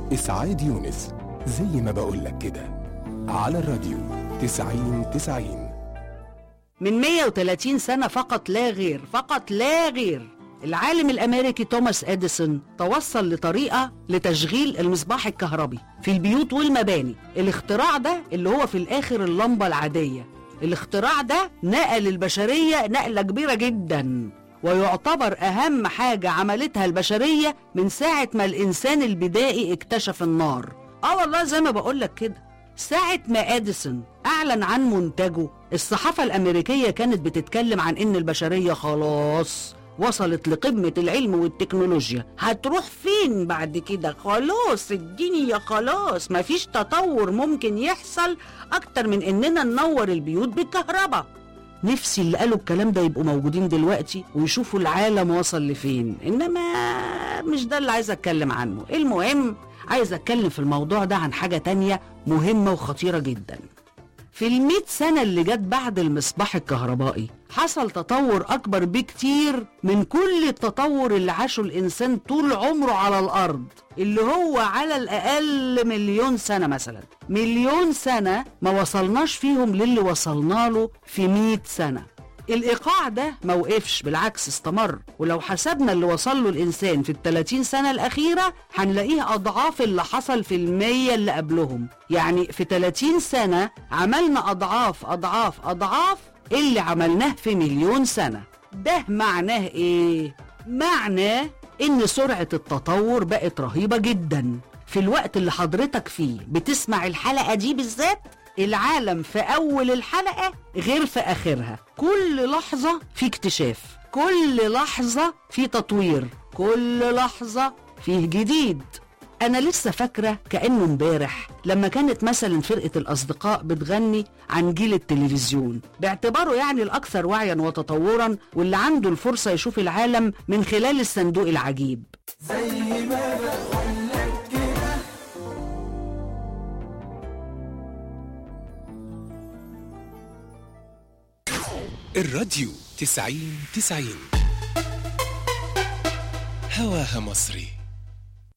إسعاد يونس زي ما بقولك كده على الراديو تسعين تسعين من 130 سنة فقط لا غير فقط لا غير العالم الأمريكي توماس إديسون توصل لطريقة لتشغيل المصباح الكهربي في البيوت والمباني الاختراع ده اللي هو في الآخر اللمبة العادية الاختراع ده نقل البشرية نقلة كبيرة جدا ويعتبر أهم حاجة عملتها البشرية من ساعة ما الإنسان البدائي اكتشف النار آه والله زي ما بقولك كده ساعة ما أديسون أعلن عن منتجه الصحافة الأمريكية كانت بتتكلم عن إن البشرية خلاص وصلت لقمة العلم والتكنولوجيا هتروح فين بعد كده خلاص الدنيا خلاص مفيش تطور ممكن يحصل أكتر من إننا ننور البيوت بالكهرباء نفسي اللي قالوا الكلام ده يبقوا موجودين دلوقتي ويشوفوا العالم وصل لفين إنما مش ده اللي عايز أتكلم عنه المهم عايز أتكلم في الموضوع ده عن حاجة تانية مهمة وخطيرة جدا في المئة سنة اللي جت بعد المصباح الكهربائي حصل تطور أكبر بكتير من كل التطور اللي عاشه الإنسان طول عمره على الأرض اللي هو على الأقل مليون سنة مثلا مليون سنة ما وصلناش فيهم للي وصلنا له في مئة سنة الإيقاع ده ما وقفش بالعكس استمر ولو حسبنا اللي وصل له الإنسان في الثلاثين سنة الأخيرة هنلاقيه أضعاف اللي حصل في المية اللي قبلهم يعني في 30 سنة عملنا أضعاف أضعاف أضعاف اللي عملناه في مليون سنة ده معناه إيه؟ معناه إن سرعة التطور بقت رهيبة جدا في الوقت اللي حضرتك فيه بتسمع الحلقة دي بالذات العالم في أول الحلقة غير في آخرها كل لحظة في اكتشاف كل لحظة في تطوير كل لحظة فيه جديد أنا لسه فاكرة كأنه امبارح لما كانت مثلا فرقة الأصدقاء بتغني عن جيل التلفزيون باعتباره يعني الأكثر وعيا وتطورا واللي عنده الفرصة يشوف العالم من خلال الصندوق العجيب الراديو تسعين تسعين هواها مصري